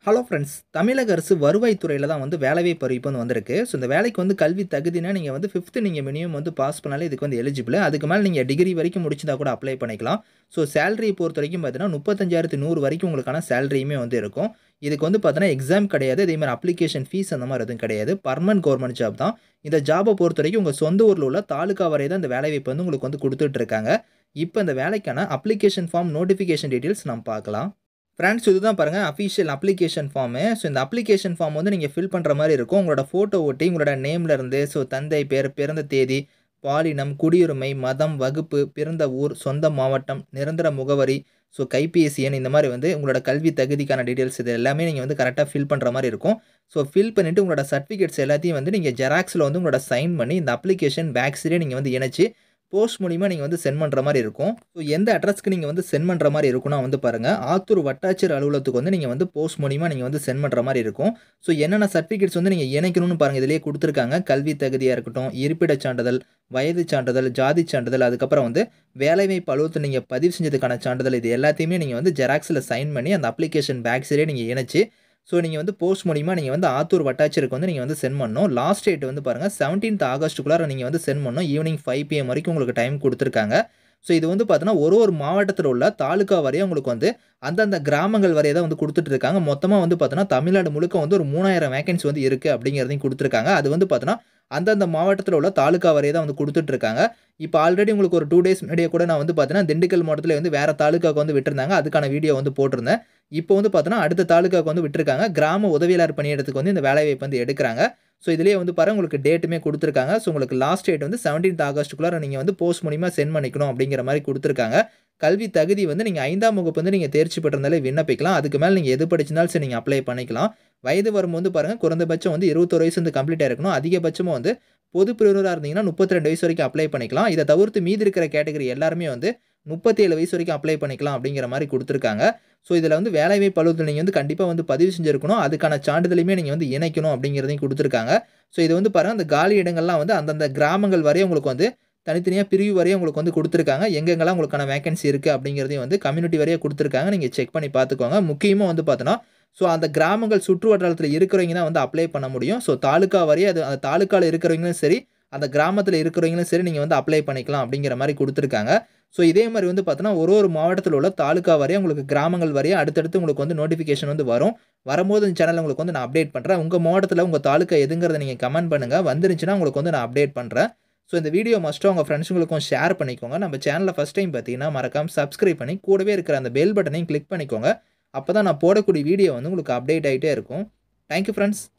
hello friends தமிழக அரசு வருவாய்த்துறையில் தான் வந்து வேலைவாய்ப்பு அறிவிப்பு வந்து வந்திருக்கு ஸோ இந்த வேலைக்கு வந்து கல்வி தகுதினா நீங்கள் வந்து ஃபிஃப்த்து நீங்கள் மினிமம் வந்து பாஸ் பண்ணாலே இதுக்கு வந்து எலிஜிபிள் அதுக்கு மேலே நீங்கள் டிகிரி வரைக்கும் முடிச்சதா கூட அப்ளை பண்ணிக்கலாம் ஸோ சேலரி பொறுத்த வரைக்கும் பார்த்தீங்கன்னா முப்பத்தஞ்சாயிரத்து நூறு வரைக்கும் உங்களுக்கான சேலரியுமே வந்து இருக்கும் இதுக்கு வந்து பார்த்தீங்கன்னா எக்ஸாம் கிடையாது இதே மாதிரி அப்ளிகேஷன் ஃபீஸ் அந்த மாதிரி எதுவும் கிடையாது பர்மனன்ட் கவர்மெண்ட் ஜாப் தான் இந்த ஜாபை பொறுத்த வரைக்கும் உங்கள் சொந்த ஊரில் உள்ள தாலுக்கா வரை தான் இந்த வேலைவாய்ப்பு வந்து உங்களுக்கு வந்து கொடுத்துட்டு இருக்காங்க இப்போ இந்த வேலைக்கான அப்ளிகேஷன் ஃபார்ம் நோட்டிஃபிகேஷன் டீட்டெயில்ஸ் நம்ம பார்க்கலாம் ஃப்ரெண்ட்ஸ் இதுதான் பாருங்கள் அஃபிஷியல் அப்ளிகேஷன் ஃபார்மு ஸோ இந்த அப்ளிகேஷன் ஃபார்ம் வந்து நீங்கள் ஃபில் பண்ணுற மாதிரி இருக்கும் உங்களோட ஃபோட்டோ ஒட்டி உங்களோட நேம்ல இருந்து ஸோ தந்தை பேர் பிறந்த தேதி பாலினம் குடியுரிமை மதம் வகுப்பு பிறந்த ஊர் சொந்த மாவட்டம் நிரந்தர முகவரி ஸோ கைபேசி எண் இந்த மாதிரி வந்து உங்களோட கல்வி தகுதிக்கான டீட்டெயில்ஸ் இது எல்லாமே நீங்கள் வந்து கரெக்டாக ஃபில் பண்ணுற மாதிரி இருக்கும் ஸோ ஃபில் பண்ணிவிட்டு உங்களோட சர்டிஃபிகேட்ஸ் எல்லாத்தையும் வந்து நீங்கள் ஜெராக்ஸில் வந்து உங்களோட சைன் பண்ணி இந்த அப்ளிகேஷன் பேக்ஸ்லேயே நீங்கள் வந்து இணைச்சி போஸ்ட் மூலிமா நீங்கள் வந்து சென்ட் பண்ணுற மாதிரி இருக்கும் ஸோ எந்த அட்ரஸ்க்கு நீங்கள் வந்து சென்ட் பண்ணுற மாதிரி இருக்குன்னா வந்து பாருங்கள் ஆத்தூர் வட்டாட்சியர் அலுவலகத்துக்கு வந்து நீங்கள் வந்து போஸ்ட் மூலிமா நீங்கள் வந்து சென்ட் பண்ணுற மாதிரி இருக்கும் ஸோ என்னென்ன சர்டிஃபிகேட்ஸ் வந்து நீங்கள் இணைக்கணும்னு பாருங்கள் இதிலேயே கொடுத்துருக்காங்க கல்வி தகுதியாக இருக்கட்டும் இருப்பிடச் சான்றிதழ் வயது சான்றிதழ் ஜாதி சான்றிதழ் அதுக்கப்புறம் வந்து வேலைவாய்ப்பு அலுவலகத்தில் நீங்கள் பதிவு செஞ்சதுக்கான சான்றிதழ் இது எல்லாத்தையுமே நீங்கள் வந்து ஜெராக்ஸில் சைன் பண்ணி அந்த அப்ளிகேஷன் பேக்ஸிலே நீங்கள் இணைச்சி ஸோ நீங்கள் வந்து போஸ்ட் மூலிமா நீங்கள் வந்து ஆத்தூர் வட்டாட்சியருக்கு வந்து நீங்கள் வந்து சென்ட் பண்ணணும் லாஸ்ட் டேட் வந்து பாருங்கள் செவன்டீன்த் ஆகஸ்ட்டுக்குள்ளார நீங்கள் வந்து சென்ட் பண்ணணும் ஈவினிங் ஃபைவ் பிஎம் வரைக்கும் உங்களுக்கு டைம் கொடுத்துருக்காங்க ஸோ இது வந்து பார்த்தீங்கன்னா ஒரு ஒரு மாவட்டத்தில் உள்ள தாலுக்கா வரையும் உங்களுக்கு வந்து அந்தந்த கிராமங்கள் வரையை தான் வந்து கொடுத்துட்டு இருக்காங்க மொத்தமாக வந்து பார்த்தோன்னா தமிழ்நாடு முழுக்க வந்து ஒரு மூணாயிரம் வேகன்சி வந்து இருக்குது அப்படிங்கிறதையும் கொடுத்துருக்காங்க அது வந்து பார்த்தோன்னா அந்தந்த மாவட்டத்தில் உள்ள தாலுக்கா வரையை தான் வந்து கொடுத்துட்ருக்காங்க இப்போ ஆல்ரெடி உங்களுக்கு ஒரு டூ டேஸ் முன்னாடியே கூட நான் வந்து பார்த்தீங்கன்னா திண்டுக்கல் மாவட்டத்தில் வந்து வேறு தாலுக்காவுக்கு வந்து விட்டுருந்தாங்க அதுக்கான வீடியோ வந்து போட்டிருந்தேன் இப்போ வந்து பார்த்தோன்னா அடுத்த தாலுக்காவுக்கு வந்து விட்டுருக்காங்க கிராம உதவியாளர் பணியிடத்துக்கு வந்து இந்த வேலைவாய்ப்பு வந்து எடுக்கிறாங்க ஸோ இதுலேயே வந்து பாருங்கள் உங்களுக்கு டேட்டுமே கொடுத்துருக்காங்க ஸோ உங்களுக்கு லாஸ்ட் டேட் வந்து செவன்டீன்த் ஆகஸ்ட்டுக்குள்ளே நீங்கள் வந்து போஸ்ட் மூலிமா சென்ட் பண்ணிக்கணும் அப்படிங்கிற மாதிரி கொடுத்துருக்காங்க கல்வி தகுதி வந்து நீங்கள் ஐந்தாம் வகுப்பு வந்து நீங்கள் தேர்ச்சி பெற்றிருந்தாலே விண்ணப்பிக்கலாம் அதுக்கு மேலே நீங்கள் எது படிச்சிருந்தாலும் சரி நீங்கள் அப்ளை பண்ணிக்கலாம் வயது வரும் வந்து பாருங்கள் குறைந்தபட்சம் வந்து இருபத்தொரு வயசு வந்து கம்ப்ளீட்டாக இருக்கணும் அதிகபட்சமாக வந்து பொது பிரிவினராக இருந்தீங்கன்னா முப்பத்தி ரெண்டு வயசு வரைக்கும் அப்ளை பண்ணிக்கலாம் இதை தவிர்த்து மீதி இருக்கிற கேட்டகரி எல்லாருமே வந்து முப்பத்தி ஏழு வயசு வரைக்கும் அப்ளை பண்ணிக்கலாம் அப்படிங்கிற மாதிரி கொடுத்துருக்காங்க ஸோ இதில் வந்து வேலைவாய்ப்பு அலுவலகத்தில் நீங்கள் வந்து கண்டிப்பாக வந்து பதிவு செஞ்சுருக்கணும் அதுக்கான சான்றிதழையுமே நீங்கள் வந்து இணைக்கணும் அப்படிங்கிறதையும் கொடுத்துருக்காங்க ஸோ இது வந்து பாருங்கள் அந்த காலி இடங்கள்லாம் வந்து அந்தந்த கிராமங்கள் வரையும் உங்களுக்கு வந்து தனித்தனியாக பிரிவு வரையும் உங்களுக்கு வந்து கொடுத்துருக்காங்க எங்கெங்கெல்லாம் உங்களுக்கான வேகன்சி இருக்குது அப்படிங்கிறதையும் வந்து கம்யூனிட்டி வரையே கொடுத்துருக்காங்க நீங்கள் செக் பண்ணி பார்த்துக்கோங்க முக்கியமாக வந்து பார்த்தோன்னா ஸோ அந்த கிராமங்கள் சுற்று வட்டாரத்தில் இருக்கிறவங்க தான் வந்து அப்ளை பண்ண முடியும் ஸோ தாலுக்கா வரையே அது அந்த தாலுக்காவில் இருக்கிறவங்களும் சரி அந்த கிராமத்தில் இருக்கிறவங்களும் சரி நீங்கள் வந்து அப்ளை பண்ணிக்கலாம் அப்படிங்கிற மாதிரி கொடுத்துருக்காங்க ஸோ இதே மாதிரி வந்து பார்த்தோன்னா ஒரு ஒரு மாவட்டத்தில் உள்ள தாலுக்கா வரையும் உங்களுக்கு கிராமங்கள் வரையும் அடுத்தடுத்து உங்களுக்கு வந்து நோட்டிஃபிகேஷன் வந்து வரும் வரும்போது இந்த சேனல் உங்களுக்கு வந்து நான் அப்டேட் பண்ணுறேன் உங்கள் மாவட்டத்தில் உங்கள் தாலுக்கா எதுங்கிறத நீங்கள் கமெண்ட் பண்ணுங்கள் வந்துருந்துச்சுன்னா உங்களுக்கு வந்து நான் அப்டேட் பண்ணுறேன் ஸோ இந்த வீடியோ மஸ்ட்டாக உங்கள் ஃப்ரெண்ட்ஸுங்களுக்கும் ஷேர் பண்ணிக்கோங்க நம்ம சேனலில் ஃபஸ்ட் டைம் பார்த்தீங்கன்னா மறக்காம சப்ஸ்கிரைப் பண்ணி கூடவே இருக்கிற அந்த பெல் பட்டனையும் கிளிக் பண்ணிக்கோங்க அப்போ தான் நான் போடக்கூடிய வீடியோ வந்து உங்களுக்கு அப்டேட் ஆகிட்டே இருக்கும் தேங்க்யூ ஃப்ரெண்ட்ஸ்